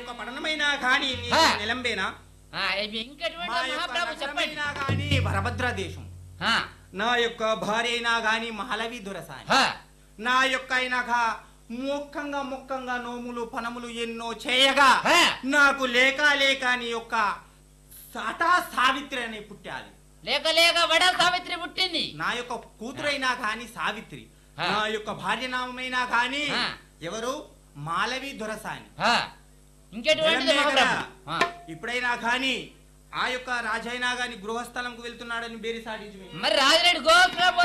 యొక్క పట్టణమైనా కానీ నీ హా. నిలంబేనా ఆ, ఇవి ఇంకెటువంటి మా యొక్క మహాప్రభు చెప్పండి నగరమైనా కానీ వరభద్ర దేశం ఆ, నా యొక్క భార్య అయినా గాని మహలవి దొరసాని ఆ, నా యొక్క అయినాక మొక్కంగా మొక్కంగా నోములు పనములు ఎన్నో చేయగా ఆ. నాకు లేక లేక నీ యొక్క సటా సావిత్రి అని పుట్టాలి లేక లేక వడ సావిత్రి పుట్టింది నా యొక్క కూతురైనా కాని సావిత్రి ఆ. నా యొక్క భార్య నామైనా కాని ఆ. ఎవరు మాలవి దొరసాని ఆ, ఇంకెటువంటిది జలం లేకరా? మహాప్రభు ఆ, ఇప్పుడైనా కానీ ఆ యొక్క రాజైనా గాని గృహస్థలంకు వెళ్తున్నాడని బేరి సాటించి మరి రాజరెడ్డి గోకుల